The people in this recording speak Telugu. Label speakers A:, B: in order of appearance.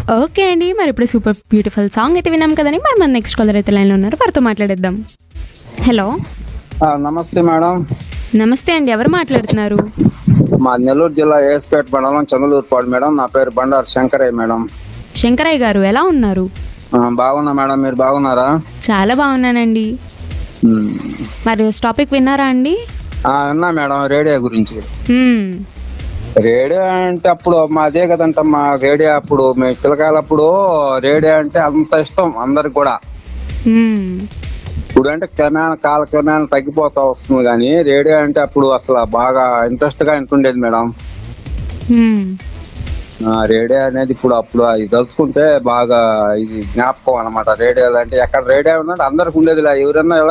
A: ఓకే అండి మరి ఇప్పుడు సూపర్ బ్యూటిఫుల్ సాంగ్ అయితే విన్నాం కదండి మరి మన నెక్స్ట్ కాలర్ అయితే లైన్లో ఉన్నారు వారితో మాట్లాడేద్దాం హలో
B: ఆ, నమస్తే మేడం
A: నమస్తే అండి ఎవరు మాట్లాడుతున్నారు
B: మా నెల్లూరు జిల్లా ఏస్పేట మండలం చంద్రలూరుపాడు మేడం నా పేరు బండారు శంకరయ్య మేడం
A: శంకరయ్య గారు ఎలా ఉన్నారు
B: ఆ, బాగున్నా మేడం మీరు బాగున్నారా
A: చాలా బాగున్నానండి
B: ఉమ్.
A: మరి టాపిక్ విన్నారా అండి
B: ఆ, విన్నా మేడం రేడియో గురించి
A: మ్మ్.
B: రేడియో అంటే అప్పుడు మా అదే కదంట మా రేడియో అప్పుడు మేము పిల్లకాయలప్పుడు రేడియో అంటే అంత ఇష్టం అందరికి కూడా
A: మ్మ్.
B: ఇప్పుడు అంటే క్రమేణా కాల క్రమేణా తగ్గిపోతా వస్తుంది కానీ రేడియో అంటే అప్పుడు అసలు బాగా ఇంట్రెస్ట్ గా వింటుండేది మేడం
A: మ్మ్.
B: ఆ, రేడియో అనేది ఇప్పుడు అప్పుడు అది తలుచుకుంటే బాగా ఇది జ్ఞాపకం అన్నమాట రేడియోలు అంటే ఎక్కడ రేడియో ఉన్నది అందరికి ఉండేది ఎవరన్నా